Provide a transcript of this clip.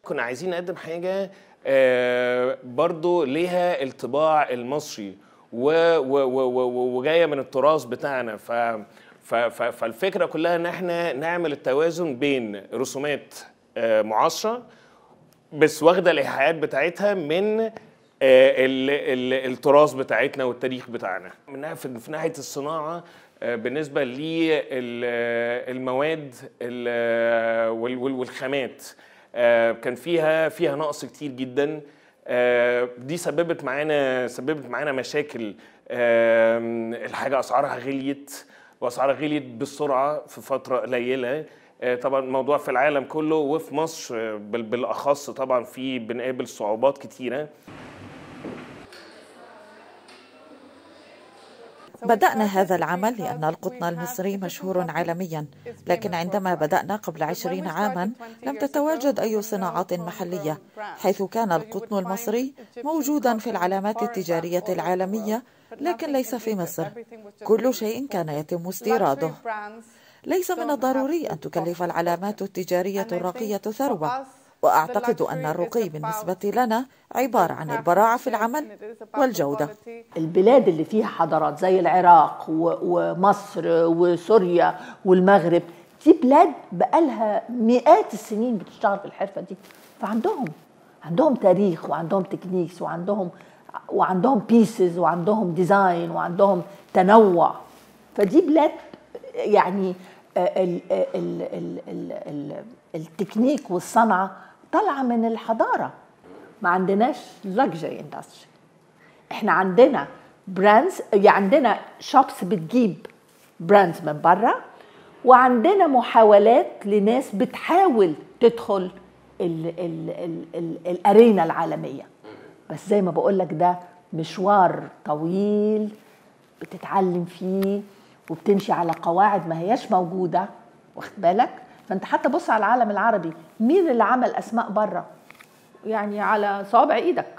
كنا عايزين نقدم حاجه آه، برضو ليها الطباع المصري و- و- و- و- وجايه من التراث بتاعنا ف ف- ف- فالفكره كلها ان احنا نعمل التوازن بين رسومات آه، معاصره بس واخده الايحاءات بتاعتها من آه، ال- ال- التراث بتاعتنا والتاريخ بتاعنا من ناحية- في في ناحيه الصناعه آه، بالنسبه للمواد والخامات آه، كان فيها فيها نقص كتير جدا آه، دي سببت معانا سببت معانا مشاكل آه، الحاجه اسعارها غليت واسعارها غليت بسرعه في فتره قليله آه، طبعا الموضوع في العالم كله وفي مصر آه، بال- بالاخص طبعا في بنقابل صعوبات كتيره بدأنا هذا العمل لأن القطن المصري مشهور عالميا لكن عندما بدأنا قبل عشرين عاما لم تتواجد أي صناعات محلية حيث كان القطن المصري موجودا في العلامات التجارية العالمية لكن ليس في مصر كل شيء كان يتم استيراده ليس من الضروري أن تكلف العلامات التجارية الراقية ثروة وأعتقد أن الرقي بالنسبة لنا عبارة عن البراعة في العمل والجودة البلاد اللي فيها حضارات زي العراق و- ومصر وسوريا والمغرب دي بلاد بقالها مئات السنين بتشتغل في الحرفة دي فعندهم عندهم تاريخ وعندهم تكنيكس وعندهم وعندهم بيسز وعندهم ديزاين وعندهم تنوع فدي بلاد يعني ال ال ال ال ال التكنيك والصنعة طالعة من الحضارة ما عندناش luxury industry احنا عندنا براندز يعني عندنا شوبس بتجيب براندز من بره وعندنا محاولات لناس بتحاول تدخل ال ال ال ال الارينا العالميه بس زي ما بقول لك ده مشوار طويل بتتعلم فيه وبتمشي على قواعد ما هياش موجوده واخد بالك فانت حتى بص على العالم العربي مين اللي عمل اسماء بره يعني على صوابع ايدك